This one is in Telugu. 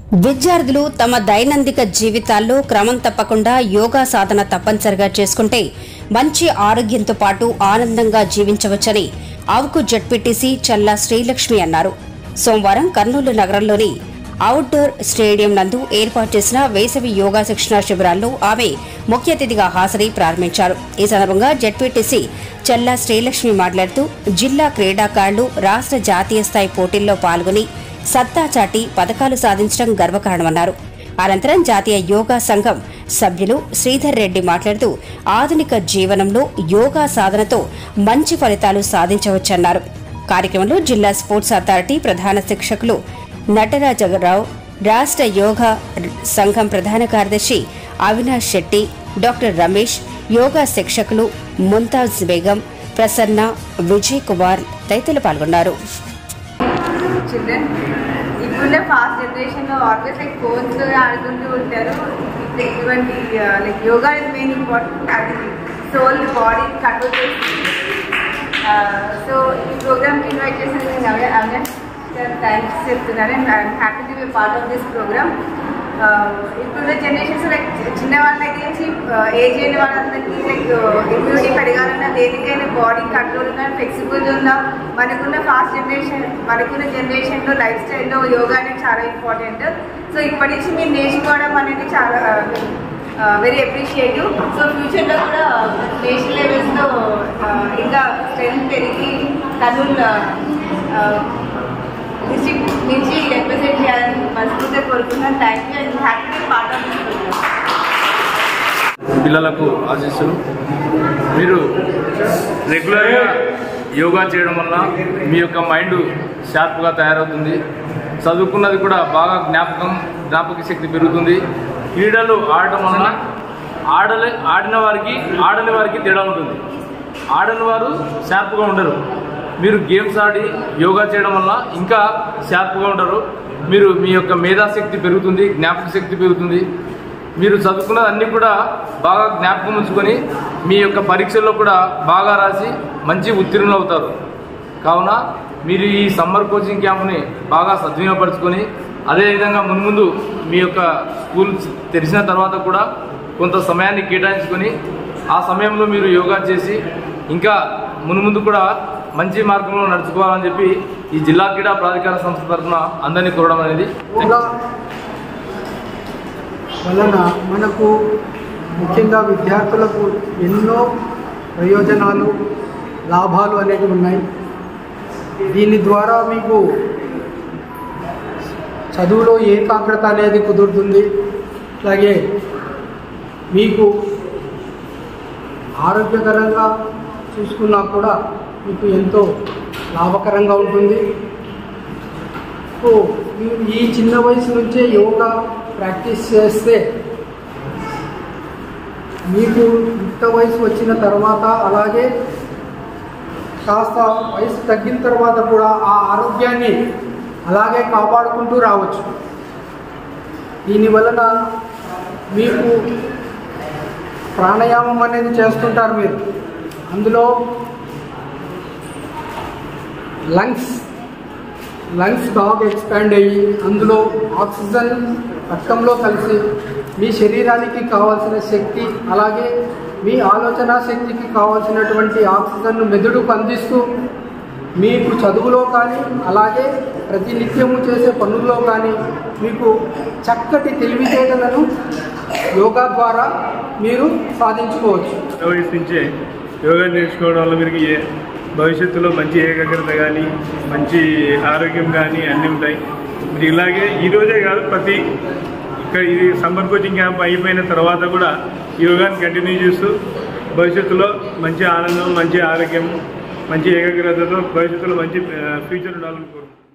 విద్యార్థులు తమ దైనందిక జీవితాల్లో క్రమం తప్పకుండా యోగా సాధన తప్పనిసరిగా చేసుకుంటే మంచి ఆరోగ్యంతో పాటు ఆనందంగా జీవించవచ్చని ఆవుకు జడ్పీటీసీ చల్లా శ్రీలక్ష్మి అన్నారు సోమవారం కర్నూలు నగరంలోని అవుట్డోర్ స్టేడియం నందు ఏర్పాటు చేసిన వేసవి యోగా శిక్షణ శిబిరాల్లో ఆమె ముఖ్య అతిథిగా హాజరై ప్రారంభించారు ఈ సందర్భంగా జడ్పీటీసీ చల్లా శ్రీలక్ష్మి మాట్లాడుతూ జిల్లా క్రీడాకారులు రాష్ట్ర జాతీయ స్థాయి పోటీల్లో పాల్గొని సత్తా చాటి పథకాలు సాధించడం గర్వకారణమన్నారు అనంతరం జాతీయ యోగా సంఘం సభ్యులు శ్రీధర్ రెడ్డి మాట్లాడుతూ ఆధునిక జీవనంలో యోగా సాధనతో మంచి ఫలితాలు సాధించవచ్చన్నారు కార్యక్రమంలో జిల్లా స్పోర్ట్స్ అథారిటీ ప్రధాన శిక్షకులు నటరాజరావు రాష్ట్ర యోగా సంఘం ప్రధాన కార్యదర్శి అవినాష్ శెట్టి డాక్టర్ రమేష్ యోగా శిక్షకులు ముంతాజ్ బేగం ప్రసన్న విజయ్ కుమార్ తదితరులు పాల్గొన్నారు చిల్డ్రన్ ఇప్పుడున్న ఫాస్ట్ జనరేషన్లో ఆల్వేస్ లైక్ ఫోన్స్ ఆడుకుంటూ ఉంటారు ఇటువంటి like yoga is main important అది సోల్ బాడీ కంట్రోల్ చేస్తుంది సో ఈ ప్రోగ్రామ్కి ఇన్వైట్ చేసిన నేను అవే అవే థ్యాంక్స్ చెప్తున్నాను and I'm happy to be part of this programme ఇప్పుడున్న జనరేషన్స్ లైక్ చిన్న వాళ్ళ దగ్గర నుంచి ఏజ్ అయిన వాళ్ళందరికీ లైక్ ఇమ్యూనిటీ పెరగాలన్నా దేనికైనా బాడీ కంట్రోల్ ఉన్నా ఫ్లెక్సిబుల్ ఉన్నా మనకున్న ఫాస్ట్ జనరేషన్ మనకున్న జనరేషన్లో లైఫ్ స్టైల్లో యోగా అనేది చాలా ఇంపార్టెంట్ సో ఇప్పటి నుంచి మీరు నేర్చుకోవడం అనేది చాలా వెరీ అప్రిషియేటివ్ సో ఫ్యూచర్లో కూడా నేషనల్ లెవెల్స్లో ఇంకా స్ట్రెంత్ పెరిగి కర్నూలు డిస్ట్రిక్ట్ నుంచి రిప్రజెంట్ చేయాలని మనస్ఫూర్తిగా కోరుకుంటున్నాను thank you and happy part of this programme పిల్లలకు ఆశీస్సులు మీరు రెగ్యులర్గా యోగా చేయడం వల్ల మీ యొక్క మైండ్ షార్ప్గా తయారవుతుంది చదువుకున్నది కూడా బాగా జ్ఞాపకం జ్ఞాపక శక్తి పెరుగుతుంది క్రీడలు ఆడటం వలన ఆడలే ఆడిన వారికి ఆడని వారికి తేడా ఉంటుంది ఆడని వారు షార్ప్గా ఉండరు మీరు గేమ్స్ ఆడి యోగా చేయడం వల్ల ఇంకా షార్ప్గా ఉంటారు మీరు మీ యొక్క మేధాశక్తి పెరుగుతుంది జ్ఞాపక శక్తి పెరుగుతుంది మీరు చదువుకున్నది అన్నీ కూడా బాగా జ్ఞాపకం ఉంచుకొని మీ యొక్క పరీక్షల్లో కూడా బాగా రాసి మంచి ఉత్తీర్ణులు అవుతారు కావున మీరు ఈ సమ్మర్ కోచింగ్ క్యాంప్ని బాగా సద్వినియోగపరచుకొని అదేవిధంగా మున్ముందు మీ యొక్క స్కూల్ తెరిచిన తర్వాత కూడా కొంత సమయాన్ని కేటాయించుకొని ఆ సమయంలో మీరు యోగా చేసి ఇంకా మున్ముందు కూడా మంచి మార్గంలో నడుచుకోవాలని చెప్పి ఈ జిల్లా క్రీడా ప్రాధికార సంస్థ తరఫున అందరినీ కోరడం అనేది యోగా వలన మనకు ముఖ్యంగా విద్యార్థులకు ఎన్నో ప్రయోజనాలు లాభాలు అనేవి ఉన్నాయి దీని ద్వారా మీకు చదువులో ఏకాగ్రత అనేది కుదురుతుంది అలాగే మీకు ఆరోగ్యకరంగా చూసుకున్నా కూడా మీకు ఎంతో లాభకరంగా ఉంటుంది సో మీరు ఈ చిన్న వయసు నుంచే యోగా ప్రాక్టీస్ చేస్తే మీకు యుక్త వయసు వచ్చిన తర్వాత అలాగే కాస్త వయసు తగ్గిన తర్వాత కూడా ఆ ఆరోగ్యాన్ని అలాగే కాపాడుకుంటూ రావచ్చు దీని వలన మీకు ప్రాణాయామం అనేది చేస్తుంటారు మీరు అందులో లంగ్స్ లంగ్స్ బాగా ఎక్స్పాండ్ అయ్యి అందులో ఆక్సిజన్ రక్తంలో కలిసి మీ శరీరానికి కావాల్సిన శక్తి అలాగే మీ ఆలోచన శక్తికి కావాల్సినటువంటి ఆక్సిజన్ను మెదడుకు అందిస్తూ మీకు చదువులో కానీ అలాగే ప్రతినిత్యము చేసే పనుల్లో కానీ మీకు చక్కటి తెలివితేటలను యోగా ద్వారా మీరు సాధించుకోవచ్చు చిన్న వయసు నుంచే యోగా నేర్చుకోవడం వల్ల మీరు ఏ భవిష్యత్తులో మంచి ఏకాగ్రత కానీ మంచి ఆరోగ్యం కానీ అన్నీ ఉంటాయి మీరు ఇలాగే ఈ రోజే కాదు ప్రతి ఇక్కడ ఇది సమ్మర్ కోచింగ్ క్యాంప్ అయిపోయిన తర్వాత కూడా యోగాని కంటిన్యూ చేస్తూ భవిష్యత్తులో మంచి ఆనందం మంచి ఆరోగ్యం మంచి ఏకాగ్రతతో భవిష్యత్తులో మంచి ఫ్యూచర్ ఉండాలని కోరుకుంటున్నాను